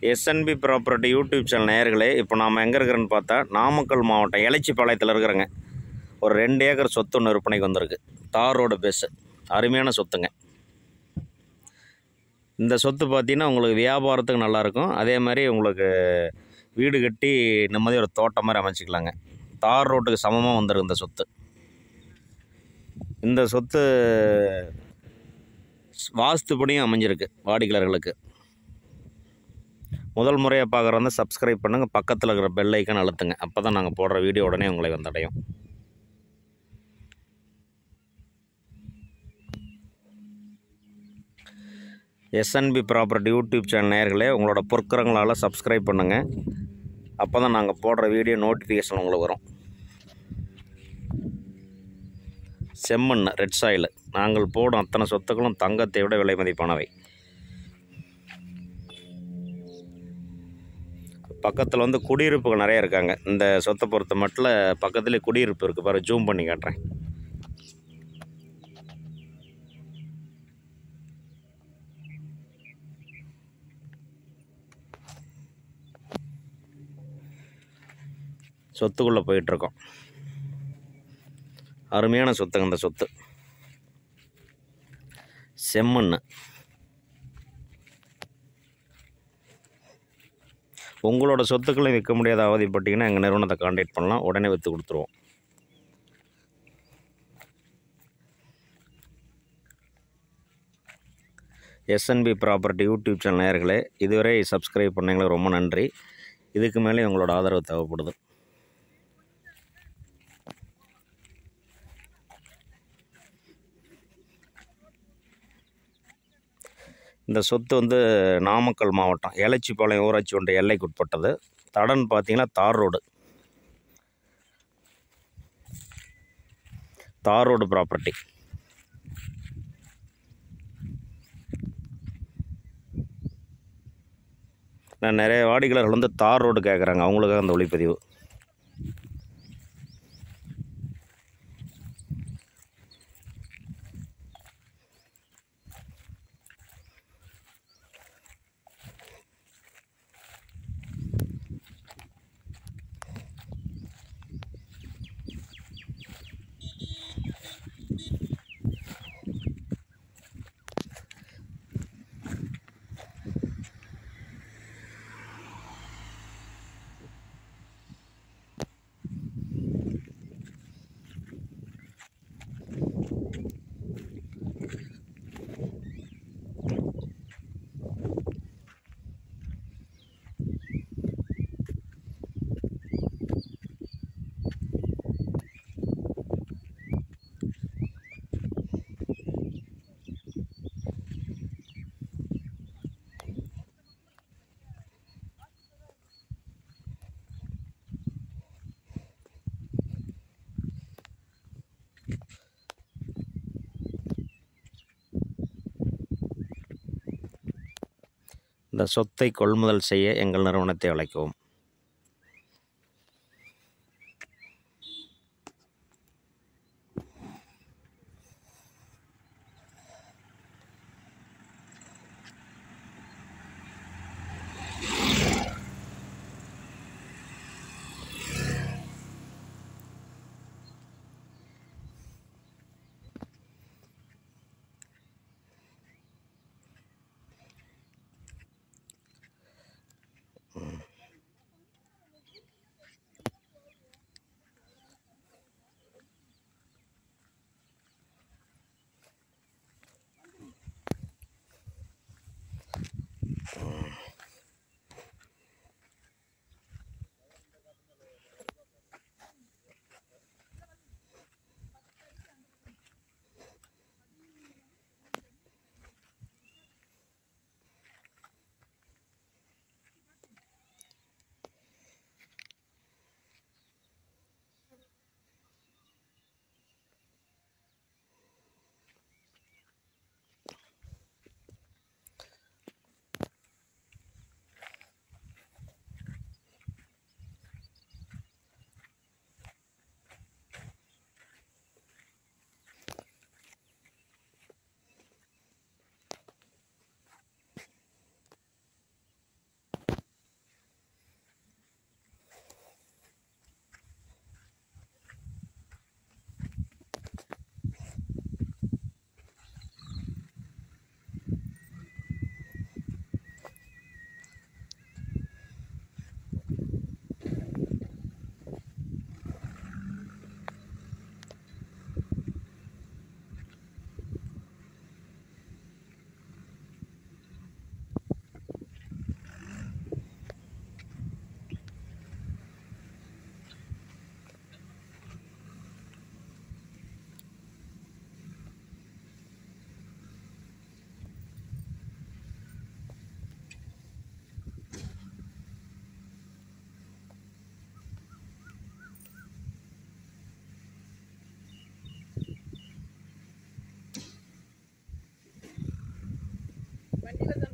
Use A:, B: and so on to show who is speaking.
A: SNP property YouTube channel நேயர்களே இப்போ நாம் எங்கே இருக்கிறோன்னு பார்த்தா நாமக்கல் மாவட்டம் எலச்சிப்பாளையத்தில் இருக்கிறேங்க ஒரு ரெண்டு ஏக்கர் சொத்து ஒன்று விற்பனைக்கு வந்திருக்கு தார் ரோடு பேஸு அருமையான சொத்துங்க இந்த சொத்து பார்த்தீங்கன்னா உங்களுக்கு வியாபாரத்துக்கு நல்லாயிருக்கும் அதே மாதிரி உங்களுக்கு வீடு கட்டி நிம்மதி ஒரு தோட்டம் மாதிரி அமைச்சிக்கலாங்க தார் ரோட்டுக்கு சமமாக வந்திருக்கு இந்த சொத்து இந்த சொத்து வாஸ்துப்படியும் அமைஞ்சிருக்கு வாடிக்கையாளர்களுக்கு முதல் முறையாக பார்க்குறவங்க சப்ஸ்கிரைப் பண்ணுங்கள் பக்கத்தில் இருக்கிற பெல் ஐக்கான் அழுத்துங்க அப்போ தான் நாங்கள் போடுற வீடியோ உடனே உங்களை வந்தடையும் எஸ்என்பி ப்ராப்பர்ட்டி யூடியூப் சேனல் நேயர்களே உங்களோட பொற்கரங்களால் சப்ஸ்கிரைப் பண்ணுங்கள் அப்போ தான் நாங்கள் போடுற வீடியோ நோட்டிஃபிகேஷன் உங்களுக்கு வரும் செம்மண் ரெட் சாயில் நாங்கள் போடும் அத்தனை சொத்துக்களும் தங்கத்தை விட விலை மதிப்பானவை பக்கத்தில் வந்து குடியிருப்புகள் நிறைய இருக்காங்க இந்த சொத்தை பொறுத்த மட்டும் பக்கத்துலேயே குடியிருப்பு இருக்குது பாரு ஜூம் பண்ணி காட்டுறேன் சொத்துக்குள்ளே போயிட்டுருக்கோம் அருமையான சொத்துங்க இந்த சொத்து செம்மண் உங்களோட சொத்துக்களையும் விற்க முடியாத அவதிப்பட்டீங்கன்னா எங்கள் நிறுவனத்தை காண்டாக்ட் பண்ணலாம் உடனே விற்று கொடுத்துருவோம் எஸ்என்பி ப்ராப்பர்ட்டி யூடியூப் சேனல் நேயர்களே இதுவரை சப்ஸ்கிரைப் பண்ணீங்களுக்கு ரொம்ப நன்றி இதுக்கு மேலே உங்களோட ஆதரவு தேவைப்படுது இந்த சொத்து வந்து நாமக்கல் மாவட்டம் எலச்சிப்பாளையம் ஊராட்சி ஒன்றிய எல்லைக்கு உட்பட்டது தடன் பார்த்தீங்கன்னா தார் ரோடு தார் ரோடு ப்ராப்பர்ட்டி நான் நிறைய வாடிக்கையாளர்கள் வந்து தார் ரோடு கேட்குறாங்க அவங்களுக்காக அந்த ஒளிப்பதிவு இந்த சொத்தை கொள்முதல் செய்ய எங்கள் நிறுவனத்தை அழைக்கவும்
B: வண்டியில் தானே